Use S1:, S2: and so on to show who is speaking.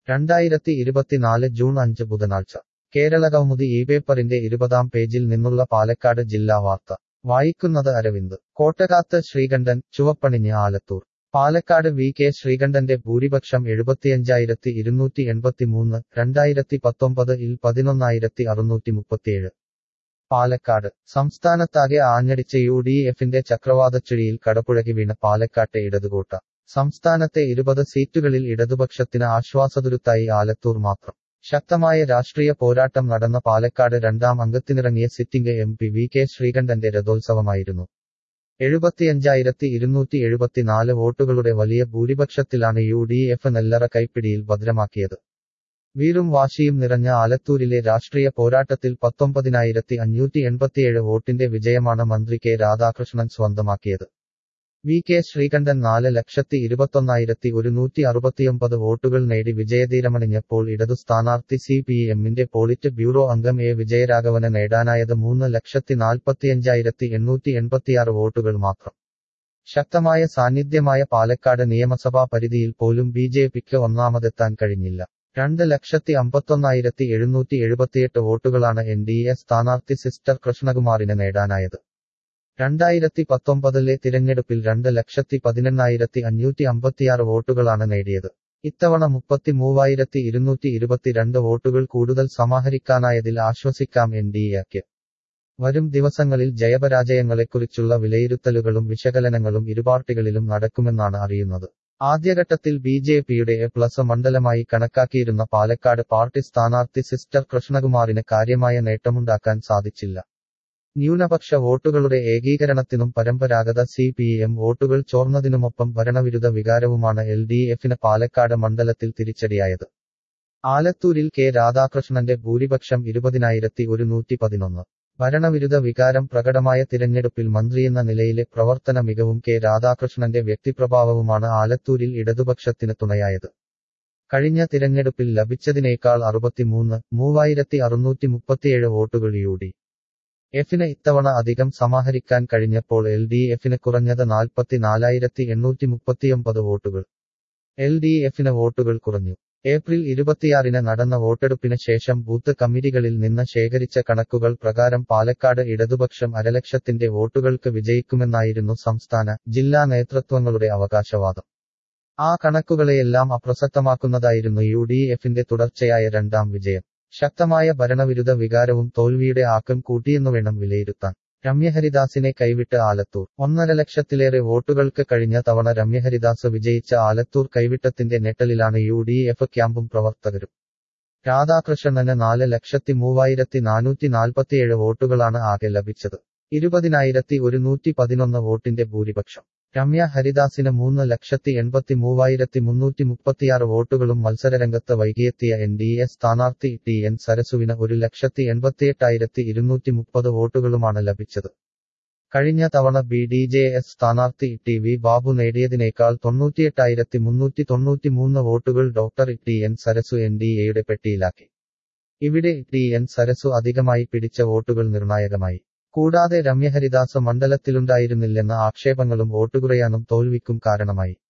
S1: രണ്ടായിരത്തി ഇരുപത്തിനാല് ജൂൺ അഞ്ച് ബുധനാഴ്ച കേരളകൗമുദി ഈ പേപ്പറിന്റെ ഇരുപതാം പേജിൽ നിന്നുള്ള പാലക്കാട് ജില്ലാ വാർത്ത വായിക്കുന്നത് അരവിന്ദ് കോട്ടകാത്ത് ശ്രീകണ്ഠൻ ചുവപ്പണിഞ്ഞ് ആലത്തൂർ പാലക്കാട് വി കെ ശ്രീകണ്ഠന്റെ ഭൂരിപക്ഷം എഴുപത്തിയഞ്ചായിരത്തി ഇരുന്നൂറ്റി എൺപത്തിമൂന്ന് രണ്ടായിരത്തി പത്തൊമ്പത് ഇൽ പതിനൊന്നായിരത്തി അറുന്നൂറ്റി മുപ്പത്തിയേഴ് പാലക്കാട് സംസ്ഥാനത്താകെ ആഞ്ഞടിച്ച യു ഡി എഫിന്റെ ചക്രവാതച്ചുഴിയിൽ കടപുഴകി വീണ പാലക്കാട്ടെ ഇടതുകോട്ട സംസ്ഥാനത്തെ ഇരുപത് സീറ്റുകളിൽ ഇടതുപക്ഷത്തിന് ആശ്വാസതുരുത്തായി ആലത്തൂർ മാത്രം ശക്തമായ രാഷ്ട്രീയ പോരാട്ടം നടന്ന പാലക്കാട് രണ്ടാം അംഗത്തിനിറങ്ങിയ sitting M P V K ശ്രീകണ്ഠന്റെ രഥോത്സവമായിരുന്നു എഴുപത്തിയഞ്ചായിരത്തി ഇരുന്നൂറ്റി എഴുപത്തിനാല് വോട്ടുകളുടെ വലിയ ഭൂരിപക്ഷത്തിലാണ് യു ഡി എഫ് നെല്ലറ കൈപ്പിടിയിൽ ഭദ്രമാക്കിയത് വീറും വാശിയും നിറഞ്ഞ ആലത്തൂരിലെ രാഷ്ട്രീയ പോരാട്ടത്തിൽ പത്തൊമ്പതിനായിരത്തി അഞ്ഞൂറ്റി എൺപത്തിയേഴ് വോട്ടിന്റെ വിജയമാണ് മന്ത്രി കെ രാധാകൃഷ്ണൻ സ്വന്തമാക്കിയത് വി കെ ശ്രീകണ്ഠൻ നാല് ലക്ഷത്തി ഇരുപത്തൊന്നായിരത്തി ഒരുന്നൂറ്റി അറുപത്തിയൊമ്പത് വോട്ടുകൾ നേടി വിജയതീരമണിഞ്ഞപ്പോൾ ഇടതു സ്ഥാനാർത്ഥി സി പി എമ്മിന്റെ പോളിറ്റ് ബ്യൂറോ അംഗം എ വിജയരാഘവന് നേടാനായത് മൂന്ന് ലക്ഷത്തി നാൽപ്പത്തിയഞ്ചായിരത്തി എണ്ണൂറ്റി എൺപത്തിയാറ് വോട്ടുകൾ മാത്രം ശക്തമായ സാന്നിധ്യമായ പാലക്കാട് നിയമസഭാ പരിധിയിൽ പോലും ബി ജെ പിക്ക് ഒന്നാമതെത്താൻ കഴിഞ്ഞില്ല രണ്ട് ലക്ഷത്തി അമ്പത്തൊന്നായിരത്തി എഴുന്നൂറ്റി എഴുപത്തിയെട്ട് വോട്ടുകളാണ് എൻ ഡി എ സ്ഥാനാർത്ഥി സിസ്റ്റർ കൃഷ്ണകുമാറിന് നേടാനായത് രണ്ടായിരത്തി പത്തൊമ്പതിലെ തിരഞ്ഞെടുപ്പിൽ രണ്ട് ലക്ഷത്തി പതിനെണ്ണായിരത്തി അഞ്ഞൂറ്റി അമ്പത്തിയാറ് വോട്ടുകളാണ് നേടിയത് ഇത്തവണ മുപ്പത്തി മൂവായിരത്തി ഇരുന്നൂറ്റി ഇരുപത്തിരണ്ട് വോട്ടുകൾ കൂടുതൽ സമാഹരിക്കാനായതിൽ ആശ്വസിക്കാം എൻ ഡി എക്ക് വരും ദിവസങ്ങളിൽ ജയപരാജയങ്ങളെക്കുറിച്ചുള്ള വിലയിരുത്തലുകളും വിശകലനങ്ങളും ഇരുപാർട്ടികളിലും നടക്കുമെന്നാണ് അറിയുന്നത് ആദ്യഘട്ടത്തിൽ ബി ജെ പിയുടെ എ പ്ലസ് മണ്ഡലമായി കണക്കാക്കിയിരുന്ന പാലക്കാട് പാർട്ടി സ്ഥാനാർത്ഥി സിസ്റ്റർ കൃഷ്ണകുമാറിന് കാര്യമായ നേട്ടമുണ്ടാക്കാൻ സാധിച്ചില്ല ന്യൂനപക്ഷ വോട്ടുകളുടെ ഏകീകരണത്തിനും പരമ്പരാഗത സി പി എം വോട്ടുകൾ ചോർന്നതിനുമൊപ്പം ഭരണവിരുദ്ധ വികാരവുമാണ് എൽ ഡി എഫിന് പാലക്കാട് മണ്ഡലത്തിൽ തിരിച്ചടിയായത് ആലത്തൂരിൽ കെ രാധാകൃഷ്ണന്റെ ഭൂരിപക്ഷം ഇരുപതിനായിരത്തി ഒരുന്നൂറ്റി പതിനൊന്ന് ഭരണവിരുദ്ധ വികാരം പ്രകടമായ തിരഞ്ഞെടുപ്പിൽ മന്ത്രിയെന്ന നിലയിലെ പ്രവർത്തന മികവും കെ രാധാകൃഷ്ണന്റെ വ്യക്തിപ്രഭാവവുമാണ് ആലത്തൂരിൽ ഇടതുപക്ഷത്തിന് തുണയായത് കഴിഞ്ഞ തിരഞ്ഞെടുപ്പിൽ ലഭിച്ചതിനേക്കാൾ അറുപത്തിമൂന്ന് മൂവായിരത്തി അറുന്നൂറ്റി മുപ്പത്തിയേഴ് വോട്ടുകൾ യു ഡി എഫിന് ഇത്തവണ അധികം സമാഹരിക്കാൻ കഴിഞ്ഞപ്പോൾ എൽ ഡി എഫിന് കുറഞ്ഞത് നാൽപ്പത്തിനാലായിരത്തി എണ്ണൂറ്റി മുപ്പത്തിയൊമ്പത് വോട്ടുകൾ എൽ ഡി എഫിന് വോട്ടുകൾ കുറഞ്ഞു ഏപ്രിൽ ഇരുപത്തിയാറിന് നടന്ന വോട്ടെടുപ്പിന് ശേഷം ബൂത്ത് കമ്മിറ്റികളിൽ നിന്ന് ശേഖരിച്ച കണക്കുകൾ പ്രകാരം പാലക്കാട് ഇടതുപക്ഷം അരലക്ഷത്തിന്റെ വോട്ടുകൾക്ക് വിജയിക്കുമെന്നായിരുന്നു സംസ്ഥാന ജില്ലാ നേതൃത്വങ്ങളുടെ അവകാശവാദം ആ കണക്കുകളെയെല്ലാം അപ്രസക്തമാക്കുന്നതായിരുന്നു യു ഡി എഫിന്റെ തുടർച്ചയായ രണ്ടാം വിജയം ശക്തമായ ഭരണവിരുദ്ധ വികാരവും തോൽവിയുടെ ആക്കം കൂട്ടിയെന്നു വേണം വിലയിരുത്താൻ രമ്യഹരിദാസിനെ കൈവിട്ട് ആലത്തൂർ ഒന്നര ലക്ഷത്തിലേറെ വോട്ടുകൾക്ക് കഴിഞ്ഞ തവണ രമ്യഹരിദാസ് വിജയിച്ച ആലത്തൂർ കൈവിട്ടത്തിന്റെ നെട്ടലിലാണ് യു ഡി എഫ് ക്യാമ്പും പ്രവർത്തകരും രാധാകൃഷ്ണന് നാല് ലക്ഷത്തി മൂവായിരത്തി നാനൂറ്റി നാൽപ്പത്തിയേഴ് വോട്ടുകളാണ് ആകെ ലഭിച്ചത് ഇരുപതിനായിരത്തി ഒരുന്നൂറ്റി പതിനൊന്ന് വോട്ടിന്റെ ഭൂരിപക്ഷം രമ്യ ഹരിദാസിന് മൂന്ന് ലക്ഷത്തി എൺപത്തി മൂവായിരത്തി മുന്നൂറ്റി മുപ്പത്തിയാറ് വോട്ടുകളും മത്സരരംഗത്ത് വൈകിയെത്തിയ എൻ ഡി എ സ്ഥാനാർത്ഥി ടി എൻ സരസുവിന് ഒരു ലക്ഷത്തി എൺപത്തിയെട്ടായിരത്തി ഇരുന്നൂറ്റി മുപ്പത് വോട്ടുകളുമാണ് ലഭിച്ചത് കഴിഞ്ഞ തവണ ബി ഡി ജെ എസ് സ്ഥാനാർത്ഥി ടി വി ബാബു നേടിയതിനേക്കാൾ തൊണ്ണൂറ്റിയെട്ടായിരത്തി മുന്നൂറ്റി തൊണ്ണൂറ്റി മൂന്ന് വോട്ടുകൾ doctor T N Sarasu N D എയുടെ പെട്ടിയിലാക്കി ഇവിടെ ടി എൻ സരസു അധികമായി പിടിച്ച വോട്ടുകൾ നിർണായകമായി കൂടാതെ രമ്യഹരിദാസ് മണ്ഡലത്തിലുണ്ടായിരുന്നില്ലെന്ന ആക്ഷേപങ്ങളും വോട്ടുകുറയാനും തോൽവിക്കും കാരണമായി